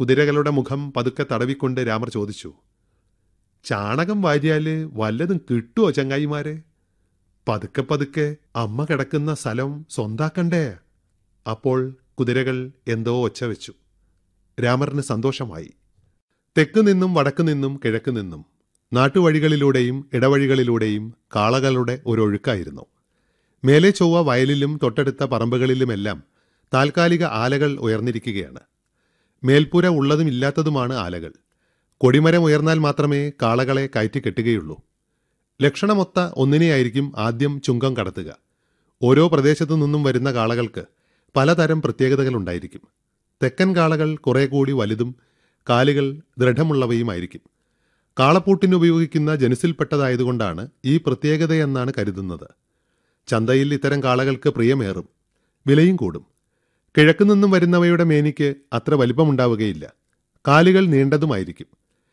കുതിരകളുടെ മുഖം പതുക്കെ തടവിക്കൊണ്ട് രാമർ ചോദിച്ചു ചാണകം വാരിയാല് വല്ലതും കിട്ടുമോ ചങ്ങായിമാരെ പതുക്കെ പതുക്കെ അമ്മ കിടക്കുന്ന സ്ഥലം സ്വന്താക്കണ്ടേ അപ്പോൾ കുതിരകൾ എന്തോ ഒച്ച വെച്ചു രാമറിന് സന്തോഷമായി തെക്ക് നിന്നും വടക്ക് നിന്നും കിഴക്ക് നിന്നും നാട്ടുവഴികളിലൂടെയും ഇടവഴികളിലൂടെയും കാളകളുടെ ഒരൊഴുക്കായിരുന്നു മേലെ ചൊവ്വ വയലിലും തൊട്ടടുത്ത പറമ്പുകളിലുമെല്ലാം താൽക്കാലിക ആലകൾ ഉയർന്നിരിക്കുകയാണ് മേൽപ്പുര ഉള്ളതും ഇല്ലാത്തതുമാണ് ആലകൾ കൊടിമരം ഉയർന്നാൽ മാത്രമേ കാളകളെ കയറ്റി കെട്ടുകയുള്ളൂ ലക്ഷണമൊത്ത ഒന്നിനെയായിരിക്കും ആദ്യം ചുങ്കം കടത്തുക ഓരോ പ്രദേശത്തു നിന്നും വരുന്ന കാളകൾക്ക് പലതരം പ്രത്യേകതകളുണ്ടായിരിക്കും തെക്കൻ കാളകൾ കുറെ കൂടി വലുതും കാലുകൾ ദൃഢമുള്ളവയുമായിരിക്കും കാളപ്പൂട്ടിന് ഉപയോഗിക്കുന്ന ജനുസിൽപ്പെട്ടതായതുകൊണ്ടാണ് ഈ പ്രത്യേകതയെന്നാണ് കരുതുന്നത് ചന്തയിൽ ഇത്തരം കാളകൾക്ക് പ്രിയമേറും വിലയും കൂടും കിഴക്കു നിന്നും വരുന്നവയുടെ മേനിക്ക് അത്ര വലിപ്പമുണ്ടാവുകയില്ല കാലുകൾ നീണ്ടതുമായിരിക്കും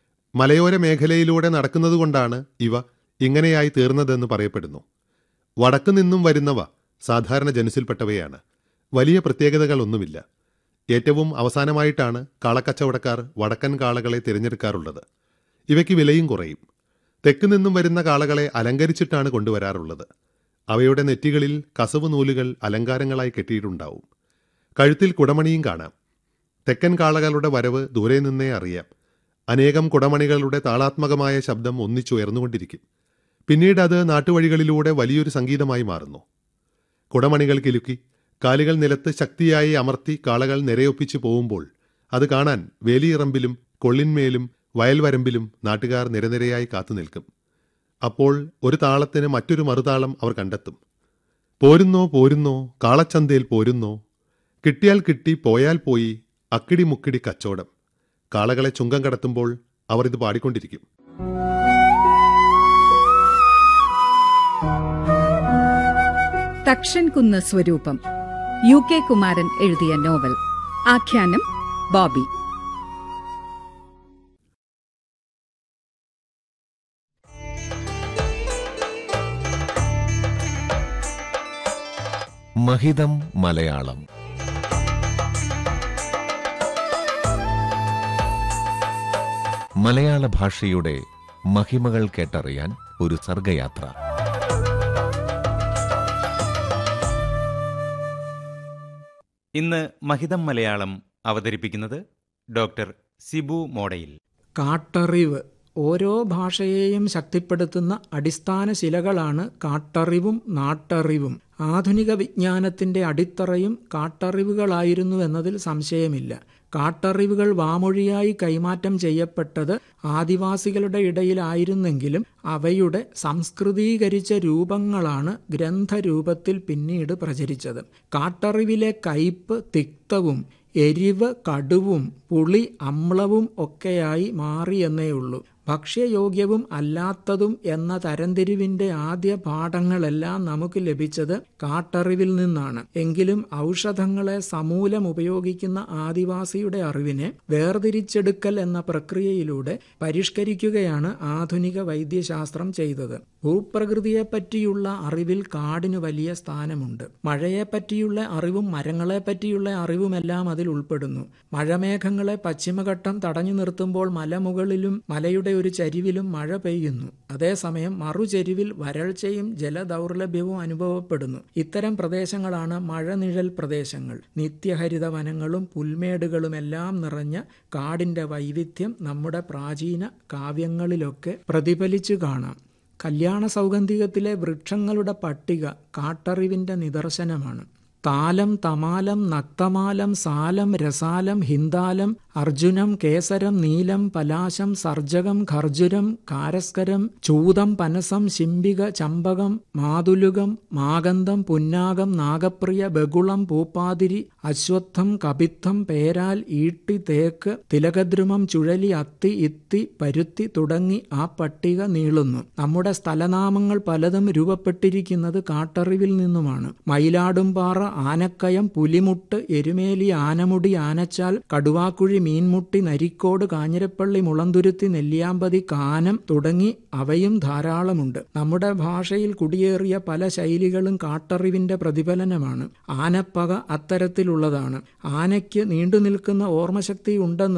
മലയോര മേഖലയിലൂടെ നടക്കുന്നതുകൊണ്ടാണ് ഇവ ഇങ്ങനെയായി തീർന്നതെന്ന് പറയപ്പെടുന്നു വടക്കു നിന്നും വരുന്നവ സാധാരണ ജനുസിൽപ്പെട്ടവയാണ് വലിയ പ്രത്യേകതകളൊന്നുമില്ല ഏറ്റവും അവസാനമായിട്ടാണ് കാളക്കച്ചവടക്കാർ വടക്കൻ കാളകളെ തിരഞ്ഞെടുക്കാറുള്ളത് ഇവയ്ക്ക് വിലയും കുറയും തെക്ക് നിന്നും വരുന്ന കാളകളെ അലങ്കരിച്ചിട്ടാണ് കൊണ്ടുവരാറുള്ളത് അവയുടെ നെറ്റികളിൽ കസവ് നൂലുകൾ അലങ്കാരങ്ങളായി കെട്ടിയിട്ടുണ്ടാവും കഴുത്തിൽ കുടമണിയും കാണാം തെക്കൻ കാളകളുടെ വരവ് ദൂരെ നിന്നേ അറിയാം അനേകം കുടമണികളുടെ താളാത്മകമായ ശബ്ദം ഒന്നിച്ചുയർന്നുകൊണ്ടിരിക്കും പിന്നീട് അത് നാട്ടുവഴികളിലൂടെ വലിയൊരു സംഗീതമായി മാറുന്നു കുടമണികൾ കിലുക്കി കാലുകൾ നിലത്ത് ശക്തിയായി അമർത്തി കാളകൾ നിരയൊപ്പിച്ചു പോകുമ്പോൾ അത് കാണാൻ വേലിയിറമ്പിലും കൊള്ളിന്മേലും വയൽവരമ്പിലും നാട്ടുകാർ നിരനിരയായി കാത്തുനിൽക്കും അപ്പോൾ ഒരു താളത്തിന് മറ്റൊരു മറുതാളം അവർ കണ്ടെത്തും പോരുന്നോ പോരുന്നോ കാളച്ചന്തയിൽ പോരുന്നോ കിട്ടിയാൽ കിട്ടി പോയാൽ പോയി അക്കിടി മുക്കിടി കച്ചോടം കാളകളെ ചുങ്കം കടത്തുമ്പോൾ അവർ ഇത് പാടിക്കൊണ്ടിരിക്കും തക്ഷൻകുന്ന് സ്വരൂപം യു കെ കുമാരൻ എഴുതിയ നോവൽ ആഖ്യാനം ബോബി മഹിതം മലയാളം മലയാള ഭാഷയുടെ മഹിമകൾ കേട്ടറിയാൻ ഒരു സർഗയാത്ര ഇന്ന് മഹിതം മലയാളം അവതരിപ്പിക്കുന്നത് ഡോക്ടർ സിബു മോഡയിൽ കാട്ടറിവ് ഓരോ ഭാഷയെയും ശക്തിപ്പെടുത്തുന്ന അടിസ്ഥാന ശിലകളാണ് കാട്ടറിവും നാട്ടറിവും ആധുനിക വിജ്ഞാനത്തിന്റെ അടിത്തറയും കാട്ടറിവുകളായിരുന്നു എന്നതിൽ സംശയമില്ല കാട്ടറിവുകൾ വാമൊഴിയായി കൈമാറ്റം ചെയ്യപ്പെട്ടത് ആദിവാസികളുടെ ഇടയിലായിരുന്നെങ്കിലും അവയുടെ സംസ്കൃതീകരിച്ച രൂപങ്ങളാണ് ഗ്രന്ഥരൂപത്തിൽ പിന്നീട് പ്രചരിച്ചത് കാട്ടറിവിലെ കയ്പ് തിക്തവും എരിവ് കടുവും പുളി അമ്ലവും ഒക്കെയായി മാറിയെന്നേയുള്ളൂ ഭക്ഷ്യയോഗ്യവും അല്ലാത്തതും എന്ന തരംതിരിവിന്റെ ആദ്യ പാഠങ്ങളെല്ലാം നമുക്ക് ലഭിച്ചത് കാട്ടറിവിൽ നിന്നാണ് എങ്കിലും ഔഷധങ്ങളെ സമൂലം ഉപയോഗിക്കുന്ന ആദിവാസിയുടെ അറിവിനെ വേർതിരിച്ചെടുക്കൽ എന്ന പ്രക്രിയയിലൂടെ പരിഷ്കരിക്കുകയാണ് ആധുനിക വൈദ്യശാസ്ത്രം ചെയ്തത് ഭൂപ്രകൃതിയെപ്പറ്റിയുള്ള അറിവിൽ കാടിന് വലിയ സ്ഥാനമുണ്ട് മഴയെപ്പറ്റിയുള്ള അറിവും മരങ്ങളെപ്പറ്റിയുള്ള അറിവുമെല്ലാം അതിൽ ഉൾപ്പെടുന്നു മഴമേഘങ്ങളെ പശ്ചിമഘട്ടം തടഞ്ഞു നിർത്തുമ്പോൾ മലമുകളിലും മലയുടെ ഒരു ചരിവിലും മഴ പെയ്യുന്നു അതേസമയം മറുചരിവിൽ വരൾച്ചയും ജലദൗർലഭ്യവും അനുഭവപ്പെടുന്നു ഇത്തരം പ്രദേശങ്ങളാണ് മഴനിഴൽ പ്രദേശങ്ങൾ നിത്യഹരിത വനങ്ങളും പുൽമേടുകളുമെല്ലാം നിറഞ്ഞ കാടിന്റെ വൈവിധ്യം നമ്മുടെ പ്രാചീന കാവ്യങ്ങളിലൊക്കെ പ്രതിഫലിച്ചു കാണാം കല്യാണ സൗഗന്ധികത്തിലെ വൃക്ഷങ്ങളുടെ പട്ടിക കാട്ടറിവിന്റെ നിദർശനമാണ് താലം തമാലം നക്തമാലം സാലം രസാലം ഹിന്ദാലം അർജുനം കേസരം നീലം പലാശം സർജകം ഖർജുരം കാരസ്കരം ചൂതം പനസം ശിംബിക ചമ്പകം മാതുലുകം മാഗന്ധം പുന്നാകം നാഗപ്രിയ ബഗുളം പൂപ്പാതിരി അശ്വത്ഥം കപിത്തം പേരാൽ ഈട്ടി തേക്ക് തിലകദ്രുമം ചുഴലി അത്തി ഇത്തി പരുത്തി തുടങ്ങി ആ പട്ടിക നീളുന്നു നമ്മുടെ സ്ഥലനാമങ്ങൾ പലതും രൂപപ്പെട്ടിരിക്കുന്നത് കാട്ടറിവിൽ നിന്നുമാണ് മയിലാടുംപാറ ആനക്കയം പുലിമുട്ട് എരുമേലി ആനമുടി ആനച്ചാൽ കടുവാക്കുഴി മീൻമുട്ടി നരിക്കോട് കാഞ്ഞിരപ്പള്ളി മുളന്തുരുത്തി നെല്ലിയാമ്പതി കാനം തുടങ്ങി അവയും ധാരാളമുണ്ട് നമ്മുടെ ഭാഷയിൽ കുടിയേറിയ പല ശൈലികളും കാട്ടറിവിന്റെ പ്രതിഫലനമാണ് ആനപ്പക അത്തരത്തിലുള്ളതാണ് ആനയ്ക്ക് നീണ്ടു നിൽക്കുന്ന ഓർമ്മശക്തി ഉണ്ടെന്ന്